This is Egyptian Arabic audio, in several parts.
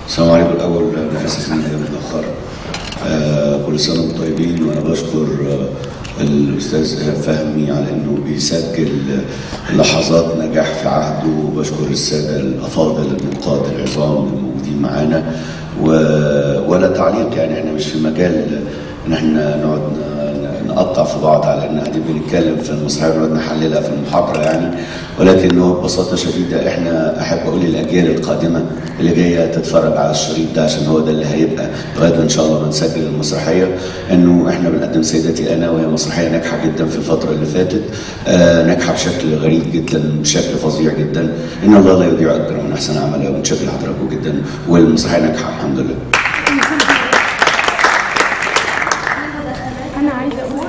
السلام عليكم الاول انا اسف ان انا متاخر آه كل سنه وانتم طيبين وانا بشكر آه الاستاذ ايهاب فهمي على انه بيسجل لحظات نجاح في عهده وبشكر الساده الافاضل النقاد العظام الموجودين معانا و- ولا تعليق يعني احنا مش في مجال ان احنا نقعد ن- نقطع في بعض على ان قاعدين بنتكلم في المسرحيه ونقعد نحللها في المحاضره يعني ولكنه ببساطه شديده احنا احب اقول للاجيال القادمه اللي جايه تتفرج على الشريط ده عشان هو ده اللي هيبقى لغايه ما ان شاء الله ما نسجل المسرحيه انه احنا بنقدم سيدتي انا وهي مسرحيه ناجحه جدا في الفتره اللي فاتت آه ناجحه بشكل غريب جدا بشكل فظيع جدا ان الله لا يضيع اجر من احسن عمل ومتشكر لحضراتكم جدا والمسرحيه ناجحه الحمد لله انا عايزه اقول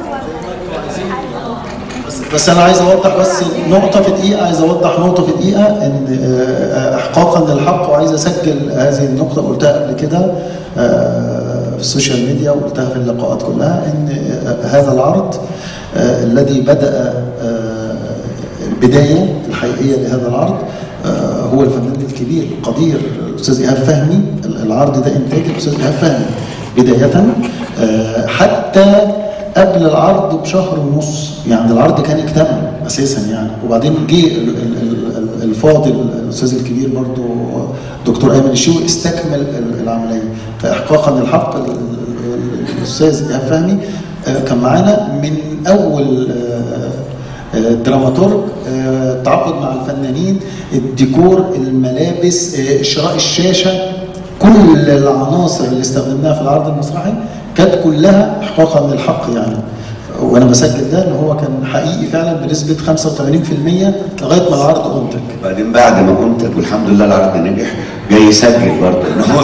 بس انا عايز اوضح بس نقطه في دقيقه عايز اوضح نقطه في دقيقه ان آه، احقاقا للحق وعايز اسجل هذه النقطه قلتها قبل كده آه، في السوشيال ميديا وقلتها في اللقاءات كلها ان آه، هذا العرض آه، الذي بدا آه، البدايه الحقيقيه لهذا العرض آه، هو الفنان الكبير القدير الاستاذ ايهاب فهمي العرض ده انتاج الاستاذ ايهاب فهمي بدايه آه، حتى قبل العرض بشهر ونص يعني العرض كان اكتمل اساسا يعني وبعدين جه ال- ال- ال- الفاضل الاستاذ الكبير برضو دكتور ايمن الشيوي استكمل ال- العمليه فاحقاقا للحق ال- ال- الاستاذ ايهاب فهمي آه، كان معانا من اول آه، آه، دراماتورج آه، التعاقد مع الفنانين الديكور الملابس آه، شراء الشاشه كل العناصر اللي استخدمناها في العرض المسرحي كانت كلها احقاقا للحق يعني وانا بسجل ده ان هو كان حقيقي فعلا بنسبه 85% لغايه ما العرض انتج بعدين بعد ما انتج والحمد لله العرض نجح جاي يسجل برضه ان هو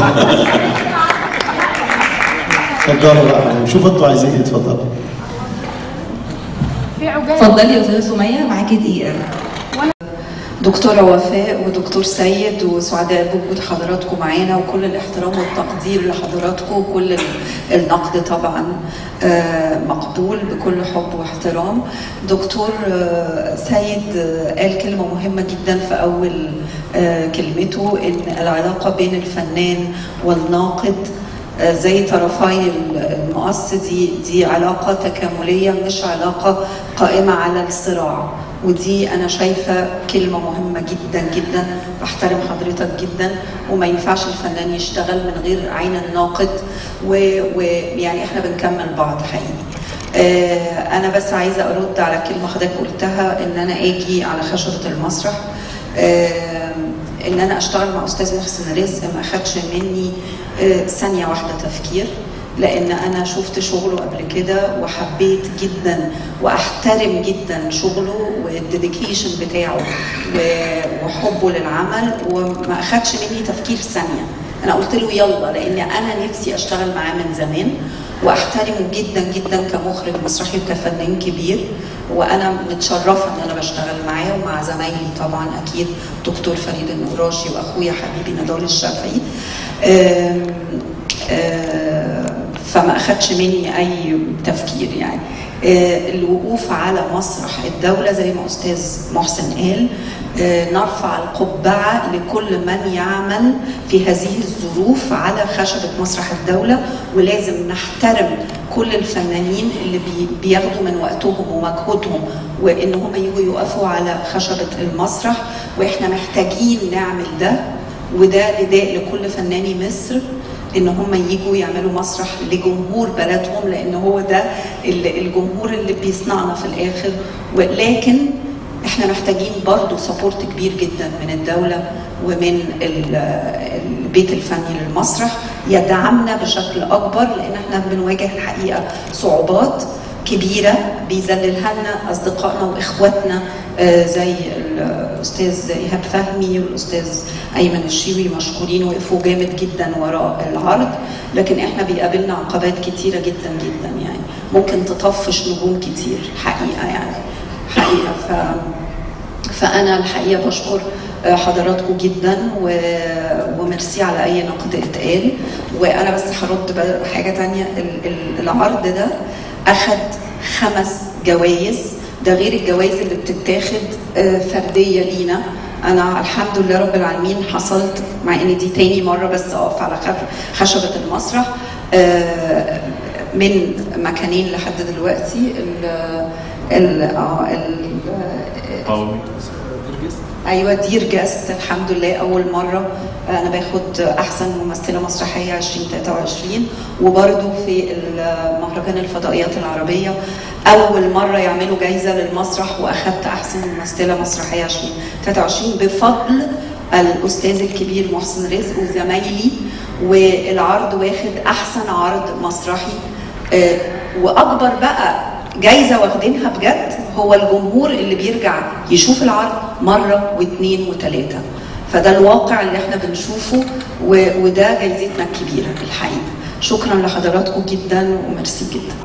اتفضلوا بقى يا حبايبي. شوفوا انتوا عايزين ايه اتفضلوا في عجاله اتفضلي يا استاذه سميه معاكي دقيقه دكتوره وفاء ودكتور سيد وسعداء بوجود حضراتكم معانا وكل الاحترام والتقدير لحضراتكم وكل ال- النقد طبعا آه، مقبول بكل حب واحترام دكتور آه، سيد آه، قال كلمه مهمه جدا في اول آه، كلمته ان العلاقه بين الفنان والناقد آه، زي طرفي المقص دي دي علاقه تكامليه مش علاقه قائمه على الصراع ودي انا شايفه كلمه مهمه جدا جدا بحترم حضرتك جدا وما ينفعش الفنان يشتغل من غير عين الناقد ويعني احنا بنكمل بعض حقيقي آه، انا بس عايزه ارد على كلمه حضرتك قلتها ان انا اجي على خشبه المسرح آه، ان انا اشتغل مع استاذ محسن رزق ما اخدش مني آه، ثانيه واحده تفكير لان انا شفت شغله قبل كده وحبيت جدا واحترم جدا شغله والديديكيشن بتاعه و- وحبه للعمل وما اخدش مني تفكير ثانيه انا قلت له يلا لان انا نفسي اشتغل معاه من زمان واحترمه جدا جدا كمخرج مسرحي وكفنان كبير وانا متشرفه ان انا بشتغل معاه ومع زمايلي طبعا اكيد دكتور فريد النقراشي واخويا حبيبي نضال الشافعي آم، آم، فما اخدش مني اي تفكير يعني آه، الوقوف على مسرح الدولة زي ما أستاذ محسن قال آه، نرفع القبعة لكل من يعمل في هذه الظروف على خشبة مسرح الدولة ولازم نحترم كل الفنانين اللي بي- بياخدوا من وقتهم ومجهودهم وإن هم يجوا يقفوا على خشبة المسرح وإحنا محتاجين نعمل ده وده نداء لكل فناني مصر ان هم يجوا يعملوا مسرح لجمهور بلدهم لان هو ده ال- الجمهور اللي بيصنعنا في الاخر ولكن احنا محتاجين برضو سبورت كبير جدا من الدولة ومن ال- البيت الفني للمسرح يدعمنا بشكل اكبر لان احنا بنواجه الحقيقة صعوبات كبيرة بيذللها لنا أصدقائنا وإخواتنا آه، زي الأستاذ إيهاب فهمي والأستاذ أيمن الشيوي مشكورين وقفوا جامد جدا وراء العرض لكن إحنا بيقابلنا عقبات كتيرة جدا جدا يعني ممكن تطفش نجوم كتير حقيقة يعني حقيقة ف... فأنا الحقيقة بشكر آه، حضراتكم جدا و... وميرسي على أي نقد اتقال وأنا بس هرد بقى حاجة تانية ال- ال- العرض ده أخد خمس جوائز ده غير الجوائز اللي بتتاخد آه، فردية لينا انا الحمد لله رب العالمين حصلت مع ان دي تاني مره بس اقف على خف- خشبه المسرح آه، من مكانين لحد دلوقتي ال ال اه ال قومي ايوه دير جاست الحمد لله اول مره انا باخد احسن ممثله مسرحيه 2023 وبرده في مهرجان الفضائيات العربيه اول مره يعملوا جايزه للمسرح واخدت احسن ممثله مسرحيه 2023 بفضل الاستاذ الكبير محسن رزق وزمايلي والعرض واخد احسن عرض مسرحي آه، واكبر بقى جايزه واخدينها بجد هو الجمهور اللي بيرجع يشوف العرض مره واثنين وثلاثه فده الواقع اللي احنا بنشوفه و- وده جايزتنا الكبيره الحقيقه شكرا لحضراتكم جدا وميرسي جدا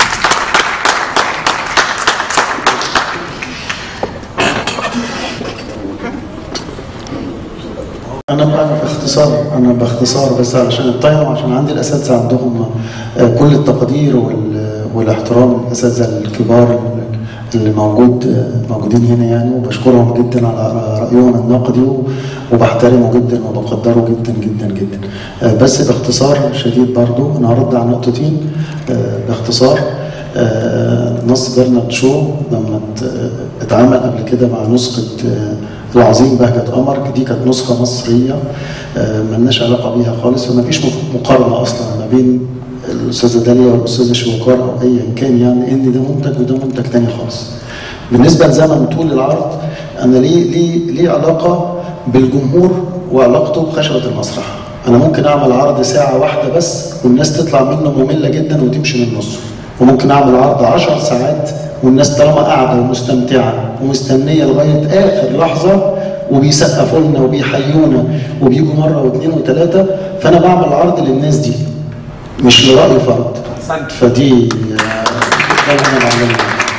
انا بقى باختصار انا باختصار بس علشان التايم وعشان عندي الاساتذه عندهم آه، كل التقدير وال- والاحترام الاساتذه الكبار اللي موجود آه، موجودين هنا يعني وبشكرهم جدا على رايهم النقدي و- وبحترمه جدا وبقدره جدا جدا جدا آه، بس باختصار شديد برضو انا هرد على نقطتين آه، باختصار آه، نص برنارد شو لما ات- اتعمل قبل كده مع نسخة آه، العظيم بهجة قمر دي كانت نسخة مصرية آه، ملناش علاقة بيها خالص فما فيش مقارنة أصلا ما بين الأستاذة داليا والأستاذة شوكار أو أيا كان يعني إن ده منتج وده منتج تاني خالص. بالنسبة لزمن طول العرض أنا ليه ليه ليه علاقة بالجمهور وعلاقته بخشبة المسرح. أنا ممكن أعمل عرض ساعة واحدة بس والناس تطلع منه مملة جدا وتمشي من نصه. وممكن أعمل عرض عشر ساعات والناس طالما قاعدة ومستمتعة ومستنية لغاية آخر لحظة وبيسقفوا لنا وبيحيونا وبيجوا مرة واثنين وثلاثة فأنا بعمل عرض للناس دي مش لرأي فرد فدي آه، ده اللي أنا بعمله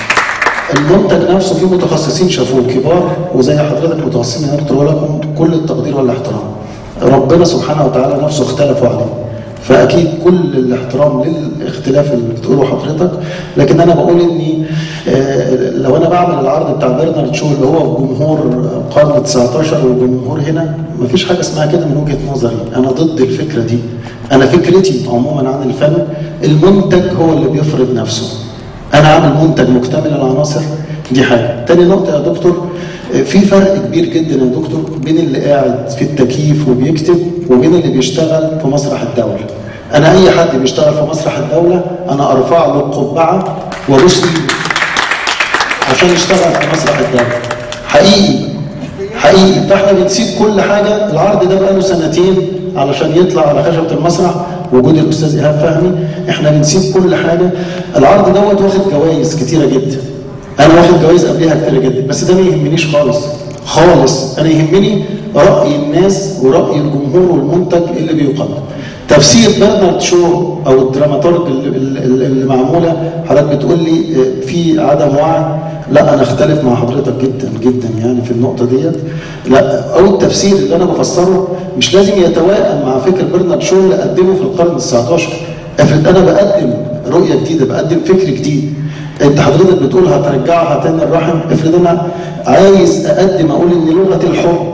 المنتج نفسه فيه متخصصين شافوه كبار وزي حضرتك متخصصين هنا قلت لكم كل التقدير والاحترام ربنا سبحانه وتعالى نفسه اختلفوا عليه فاكيد كل الاحترام للاختلاف اللي بتقوله حضرتك لكن انا بقول اني آه، لو انا بعمل العرض بتاع برنارد شو اللي هو في جمهور قرن 19 والجمهور هنا مفيش حاجه اسمها كده من وجهه نظري انا ضد الفكره دي انا فكرتي عموما عن الفن المنتج هو اللي بيفرض نفسه انا عامل منتج مكتمل العناصر دي حاجه تاني نقطه يا دكتور آه، في فرق كبير جدا يا دكتور بين اللي قاعد في التكييف وبيكتب وبين اللي بيشتغل في مسرح الدوله انا اي حد بيشتغل في مسرح الدوله انا ارفع له القبعه وابوس ايده عشان يشتغل في مسرح الدوله حقيقي حقيقي فاحنا بنسيب كل حاجه العرض ده بقاله سنتين علشان يطلع على خشبه المسرح وجود الاستاذ ايهاب فهمي احنا بنسيب كل حاجه العرض دوت واخد جوائز كتيره جدا انا واخد جوائز قبلها كتيره جدا بس ده ما يهمنيش خالص خالص انا يهمني راي الناس وراي الجمهور والمنتج اللي بيقدم تفسير برنارد شو او الدراماتورج اللي, اللي اللي معموله حضرتك بتقول لي آه، في عدم وعي لا انا اختلف مع حضرتك جدا جدا يعني في النقطه ديت لا او التفسير اللي انا بفسره مش لازم يتوائم مع فكر برنارد شو اللي قدمه في القرن ال 19 افرض انا بقدم رؤيه جديده بقدم فكر جديد انت حضرتك بتقول هترجعها تاني الرحم افرض انا عايز اقدم اقول ان لغه الحب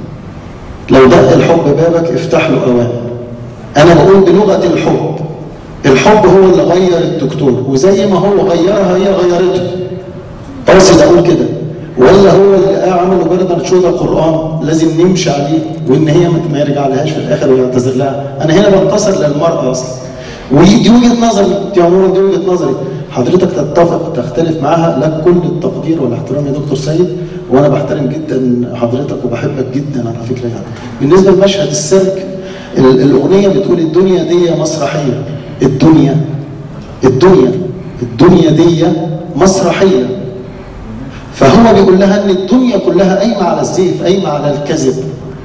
لو دق الحب بابك افتح له اوان انا بقول بلغه الحب الحب هو اللي غير الدكتور وزي ما هو غيرها هي غيرته قاصد اقول كده ولا هو اللي عمله برنارد شو ده قران لازم نمشي عليه وان هي ما ما يرجع لهاش في الاخر ويعتذر لها انا هنا بنتصر للمراه اصلا ودي وجهه نظري دي عموما دي وجهه نظري حضرتك تتفق تختلف معاها لك كل التقدير والاحترام يا دكتور سيد وانا بحترم جدا حضرتك وبحبك جدا على فكره يعني بالنسبه لمشهد السيرك ال- الاغنيه بتقول الدنيا دي مسرحيه الدنيا الدنيا الدنيا دي مسرحيه فهو بيقول لها ان الدنيا كلها قايمه على الزيف قايمه على الكذب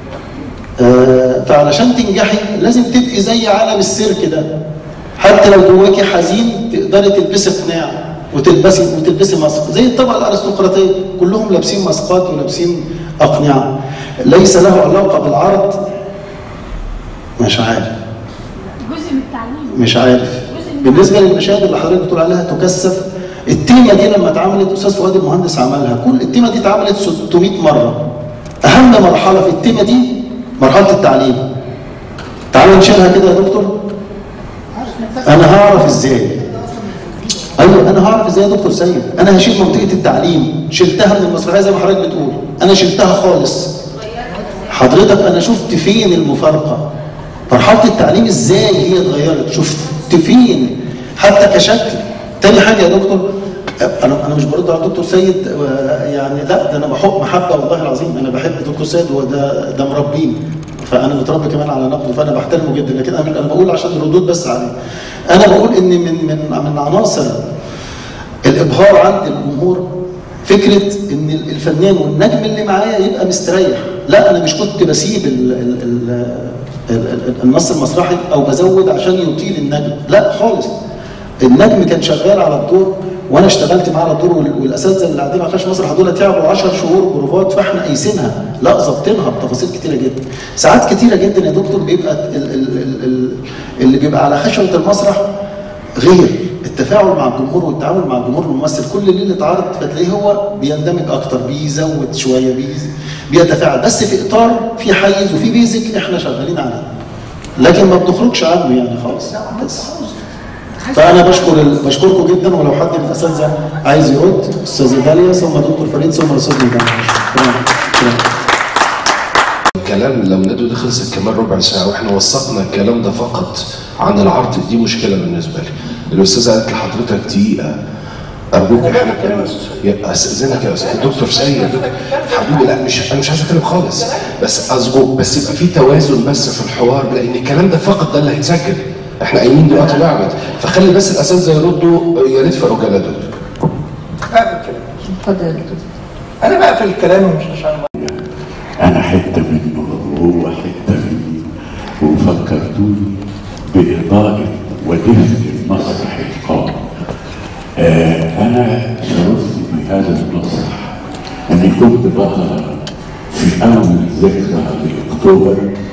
آه، فعلشان تنجحي لازم تبقي زي عالم السيرك ده حتى لو جواكي حزين تقدري تلبسي قناع وتلبسي وتلبسي ماسك زي الطبقه الارستقراطيه كلهم لابسين ماسكات ولابسين اقنعه ليس له علاقه بالعرض مش عارف جزء من التعليم مش عارف بالنسبه للمشاهد اللي حضرتك بتقول عليها تكثف التيمه دي لما اتعملت استاذ فؤاد المهندس عملها كل التيمه دي اتعملت 600 مره اهم مرحله في التيمه دي مرحله التعليم تعالوا نشيلها كده يا دكتور انا هعرف ازاي ايوه انا هعرف ازاي يا دكتور سيد انا هشيل منطقه التعليم شلتها من المسرحيه زي ما حضرتك بتقول انا شلتها خالص حضرتك انا شفت فين المفارقه مرحله التعليم ازاي هي اتغيرت شفت فين حتى كشكل تاني حاجه يا دكتور انا انا مش برد على الدكتور سيد آه، يعني لا ده انا بحب محبه والله العظيم انا بحب الدكتور سيد وده ده مربيني فانا متربي كمان على نقده فانا بحترمه جدا لكن انا انا بقول عشان الردود بس عليه انا بقول ان من من من عناصر الابهار عند الجمهور فكره ان الفنان والنجم اللي معايا يبقى مستريح لا انا مش كنت بسيب ال ال ال ال- ال- النص المسرحي او بزود عشان يطيل النجم لا خالص النجم كان شغال على الدور وانا اشتغلت معاه على الدور وال- والاساتذه اللي قاعدين على خشب مسرح دول تعبوا 10 شهور بروفات فاحنا قايسينها لا ظابطينها بتفاصيل كتيره جدا ساعات كتيره جدا يا دكتور بيبقى ال ال ال ال اللي بيبقى على خشبه المسرح غير التفاعل مع الجمهور والتعامل مع الجمهور الممثل كل ليله اتعرض فتلاقيه هو بيندمج اكتر بيزود شويه بيز بيتفاعل بس في اطار في حيز وفي بيزك احنا شغالين عليه لكن ما بنخرجش عنه يعني خالص بس فانا بشكر ال- بشكركم جدا ولو حد من الاساتذه عايز يرد استاذ داليا ثم دكتور فريد ثم الاستاذ ميدان شكرا شكرا الكلام لو ندوا ده خلصت كمان ربع ساعة واحنا وثقنا الكلام ده فقط عن العرض دي مشكلة بالنسبة لي. الأستاذة قالت لحضرتك دقيقة أرجوك احنا يا أستأذنك يا أستاذ دكتور سيد دكتور حبيبي لا مش أنا مش عايز أتكلم خالص بس أرجوك بس يبقى في توازن بس في الحوار لأن الكلام ده فقط ده اللي هيتسجل احنا قايمين دلوقتي معبد فخلي بس الأساتذة يردوا يا ريت في عجالة دول اقفل الكلام اتفضل انا بقفل الكلام مش عشان انا حته منه وهو حته مني وفكرتوني باضاءه ودفء المسرح القومي آه انا شرفت بهذا المسرح اني كنت بقرا في اول ذكرى لاكتوبر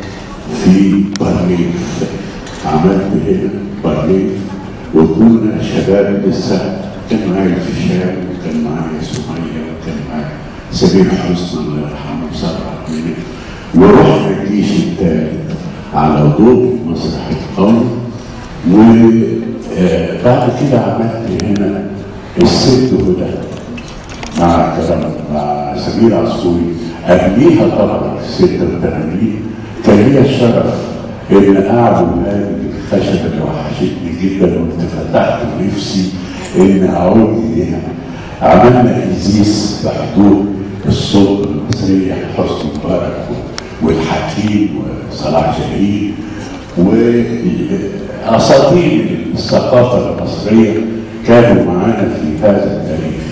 في بارليف عملت هنا بارليف وكنا شباب لسه كان معايا فيشان وكان معايا سميه وكان معايا سمير حسني الله يرحمه وسرع منه ورحنا الجيش الثالث على ضوء المسرح القومي وبعد كده عملت هنا الست هدى مع كلام مع سمير عصفوري قبليها طبعا في 86 كان ليا الشرف ان اعبد هذه الخشبه اللي وحشتني جدا وكنت فتحت نفسي ان اعود اليها عملنا ازيس بحضور السلطه المصريه حسني مبارك والحكيم وصلاح جليل واساطير الثقافه المصريه كانوا معانا في هذا التاريخ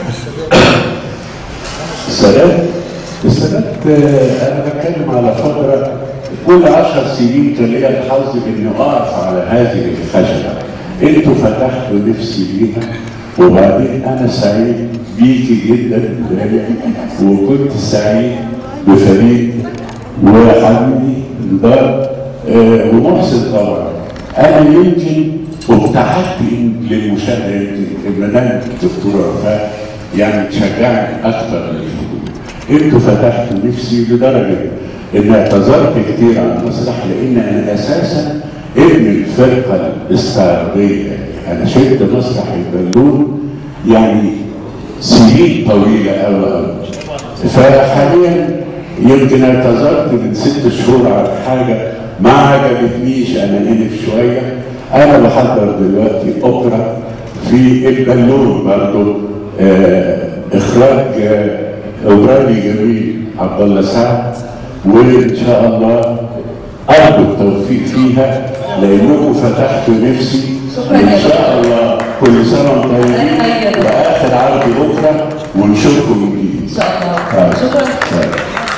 السادات السادات آه، انا بتكلم على فتره كل عشر سنين كان ليا الحظ اني اقف على هذه الخشبه انتوا فتحتوا نفسي ليها وبعدين انا سعيد بيكي جدا امبارح وكنت سعيد بفريق وحبيبي الدار آه، ومحسن طبعا انا يمكن ابتعدت للمشاهده يمكن المنام الدكتوره وفاء يعني تشجعني اكثر للحضور انتوا فتحتوا نفسي لدرجه ان اعتذرت كتير عن المسرح لان انا اساسا ابن الفرقه الاستعراضيه انا شلت مسرح البالون يعني سنين طويله قوي قوي فحاليا يمكن اعتذرت من ست شهور على حاجه ما عجبتنيش انا انف شويه انا بحضر دلوقتي اوبرا في البالون برضه آه اخراج آه اوبراني جميل عبد الله سعد وان شاء الله ارجو التوفيق فيها لانكم فتحتوا نفسي ان شاء الله كل سنه وانتم طيبين واخر عرض بكره ونشوفكم من جديد ان شاء الله شكرا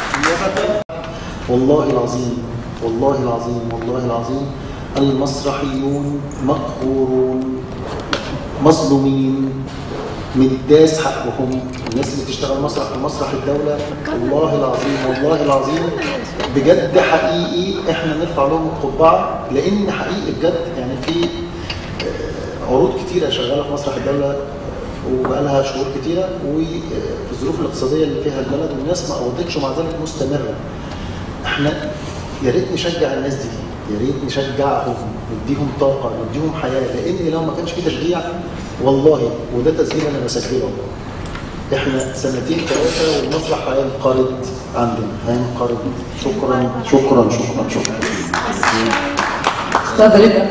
والله العظيم والله العظيم والله العظيم المسرحيون مقهورون مظلومين متداس حقهم الناس اللي بتشتغل مسرح في مسرح الدولة والله العظيم والله العظيم بجد حقيقي احنا نرفع لهم القبعة لان حقيقي بجد يعني في آه، عروض كتيرة شغالة في مسرح الدولة وبقالها شهور كتيره وفي الظروف الاقتصاديه اللي فيها البلد والناس ما قبضتش ومع ذلك مستمره. احنا يا ريت نشجع الناس دي يا ريت نشجعهم نديهم طاقه نديهم حياه لان لو ما كانش في تشجيع والله وده تسجيل انا بسجله احنا سنتين ثلاثه والمسرح هينقرض عندنا هينقرض شكرا شكرا شكرا شكرا اتفضل انت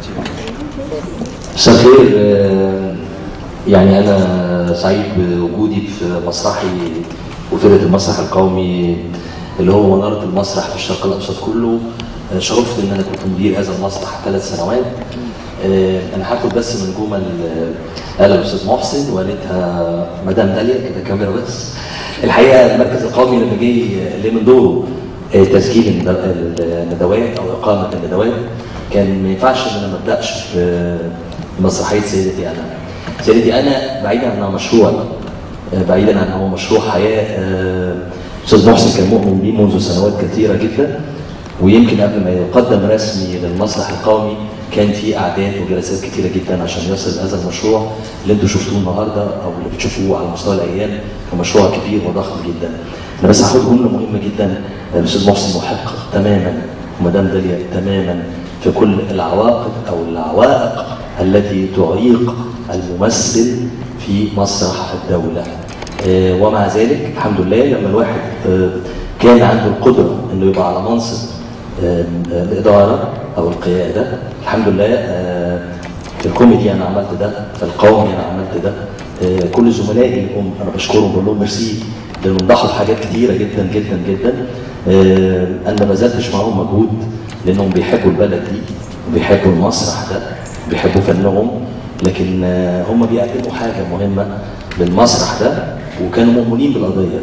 مساء الخير آه، يعني انا سعيد بوجودي في مسرحي وفرقه المسرح القومي اللي هو مناره المسرح في الشرق الاوسط كله آه، شرفت ان انا كنت مدير هذا المسرح ثلاث سنوات آه، انا هاخد بس من جمل آه، قالها الاستاذ محسن وقالتها مدام داليا كده كاميرا بس الحقيقه المركز القومي لما جه اللي من دوره آه، تسجيل الند- الندوات او اقامه الندوات كان ما ينفعش ان انا ما ابداش بمسرحيه سيدتي انا. سيدتي انا بعيدا عن انها مشروع آه، بعيدا عن هو مشروع حياه آه، استاذ محسن كان مؤمن بيه منذ سنوات كثيره جدا ويمكن قبل ما يقدم رسمي للمسرح القومي كان في اعداد وجلسات كثيره جدا عشان يصل هذا المشروع اللي انتم شفتوه النهارده او اللي بتشوفوه على مستوى الايام كمشروع كبير وضخم جدا. انا بس هاخد جمله مهمه جدا الاستاذ محسن محق تماما ومدام داليا تماما في كل العواقب او العوائق التي تعيق الممثل في مسرح الدوله. آه، ومع ذلك الحمد لله لما الواحد آه، كان عنده القدره انه يبقى على منصب آه، الاداره او القياده الحمد لله آه، في الكوميدي انا عملت ده في القومي انا عملت ده آه، كل زملائي اللي هم انا بشكرهم بقول لهم ميرسي لانهم ضحوا بحاجات كتيره جدا جدا جدا آه، انا ما بذلتش معاهم مجهود لانهم بيحبوا البلد دي وبيحبوا المسرح ده بيحبوا فنهم لكن آه، هم بيقدموا حاجه مهمه للمسرح ده وكانوا مؤمنين بالقضيه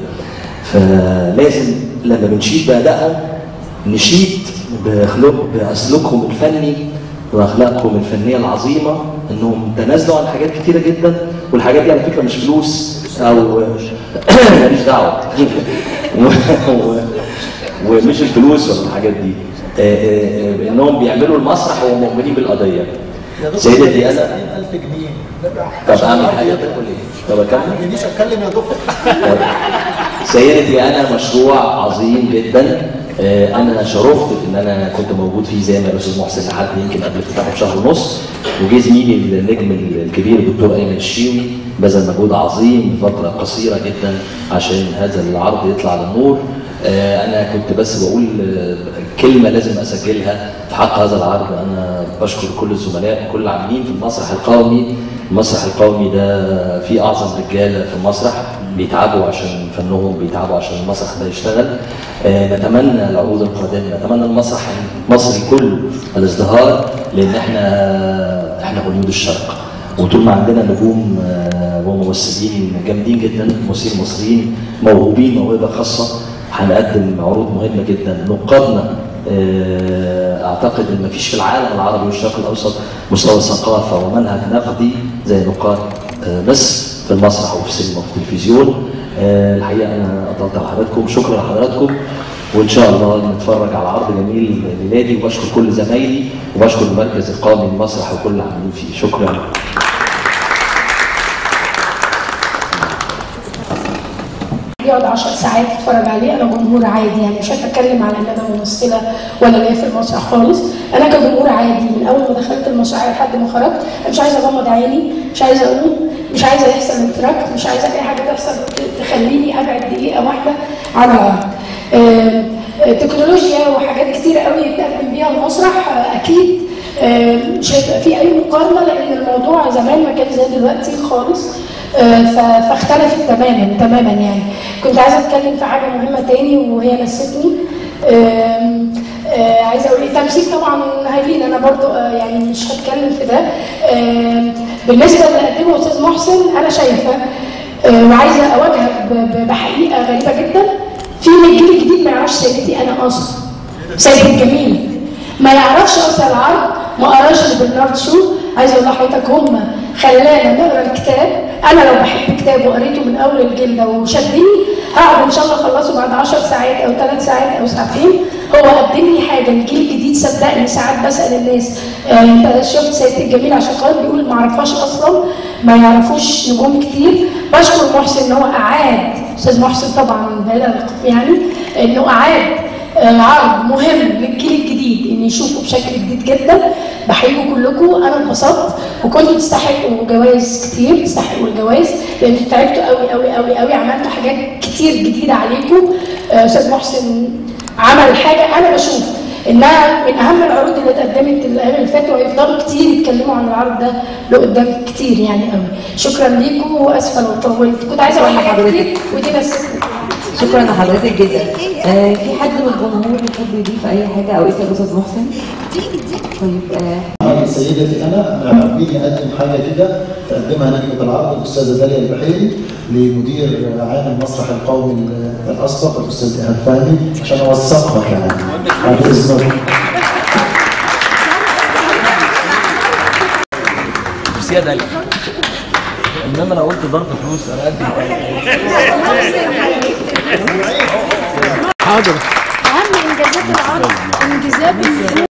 فلازم لما بنشيد بادائهم نشيد بخلق باسلوبهم الفني واخلاقهم الفنيه العظيمه انهم تنازلوا عن حاجات كتيره جدا والحاجات دي على فكره مش فلوس او ماليش دعوه و- و- ومش الفلوس ولا الحاجات دي آه، آه، آه، انهم بيعملوا المسرح وهم مؤمنين بالقضيه سيدتي انا 1000 جنيه طب اعمل حاجه تقول ايه؟ طب اكمل؟ ما تجيش اتكلم يا دكتور سيدتي انا مشروع عظيم جدا آه، انا شرفت في ان انا كنت موجود فيه زي ما الاستاذ محسن لحد يمكن قبل افتتاحه بشهر ونص وجه زميلي النجم الكبير الدكتور ايمن الشيوي بذل مجهود عظيم في فتره قصيره جدا عشان هذا العرض يطلع للنور آه، انا كنت بس بقول آه، كلمه لازم اسجلها في حق هذا العرض انا بشكر كل الزملاء وكل العاملين في المسرح القومي المسرح القومي ده فيه اعظم رجاله في المسرح بيتعبوا عشان فنهم بيتعبوا عشان المسرح ده يشتغل آه، نتمنى العروض القادمه نتمنى المسرح المصري كله الازدهار لان احنا احنا هوليود الشرق وطول ما عندنا نجوم آه، وممثلين جامدين جدا ممثلين مصريين موهوبين موهبه خاصه هنقدم عروض مهمه جدا نقادنا آه، اعتقد ان مفيش في العالم العربي والشرق الاوسط مستوى ثقافه ومنهج نقدي زي نقاد آه، مصر في المسرح وفي السينما وفي التلفزيون آه، الحقيقه انا اطلت على حضراتكم شكرا لحضراتكم وان شاء الله نتفرج على عرض جميل ميلادي وبشكر كل زمايلي وبشكر المركز القومي للمسرح وكل العاملين فيه شكرا يقعد 10 ساعات يتفرج عليه انا جمهور عادي يعني مش هتكلم على ان انا ممثله ولا ليا في المسرح خالص انا كجمهور عادي من اول ما دخلت المسرح لحد ما خرجت أنا مش عايزه اغمض عيني مش عايزه اقوم مش عايزه يحصل انتراكت مش عايزه اي حاجه تحصل تخليني ابعد دقيقه واحده عن العرض آه، آه، تكنولوجيا وحاجات كتير قوي يتقدم بيها المسرح آه، اكيد آه، مش هيبقى في اي مقارنه لان الموضوع زمان ما كان زي دلوقتي خالص آه، ف- فاختلفت تماما تماما يعني كنت عايزه اتكلم في حاجه مهمه تاني وهي نستني آم، آه، عايزه اقول ايه تمثيل طبعا هايلين انا برضو آه، يعني مش هتكلم في ده آم، بالنسبه اللي قدمه استاذ محسن انا شايفه آه، وعايزه اواجهها ب- ب- بحقيقه غريبه جدا في من الجيل الجديد ما يعرفش سيدتي انا اصلا سيد الجميل ما يعرفش اصلا العرض ما قراش لبرنارد شو عايزه اقول لحضرتك هم خلانا نقرا الكتاب انا لو بحب كتاب وقريته من اول الجلده وشدني هقعد ان شاء الله اخلصه بعد 10 ساعات او 3 ساعات او ساعتين هو قدم لي حاجه الجيل الجديد صدقني ساعات بسال الناس آه، انت شفت سيد الجميل عشان خاطر بيقول ما اعرفهاش اصلا ما يعرفوش نجوم كتير بشكر محسن ان هو اعاد استاذ محسن طبعا بعيد عن القطب يعني انه اعاد آه، عرض مهم للجيل الجديد ان يشوفوا بشكل جديد جدا بحييكم كلكم انا اتبسطت وكنتوا تستحقوا جوائز كتير تستحقوا الجوائز لان تعبتوا قوي قوي قوي قوي عملتوا حاجات كتير جديده عليكم آه، استاذ محسن عمل حاجه انا بشوف انها من اهم العروض اللي اتقدمت الايام اللي فاتوا ويفضلوا كتير يتكلموا عن العرض ده لقدام كتير يعني قوي شكرا ليكم واسفه لو طولت كنت عايزه اقول حاجات كتير ودي بس شكرا لحضرتك جدا آه في حد من الجمهور يحب يضيف اي حاجه او يسال الاستاذ محسن طيب آه أنا سيدتي أنا أنا حابين أقدم حاجة كده تقدمها نجمة العرض الأستاذة داليا البحيري لمدير عام المسرح القومي الأسبق الأستاذ إيهاب فهمي عشان أوثقها كمان بعد إذنكم ميرسي يا داليا انما انا قلت ضرب فلوس انا قد اهم انجازات العرض انجازات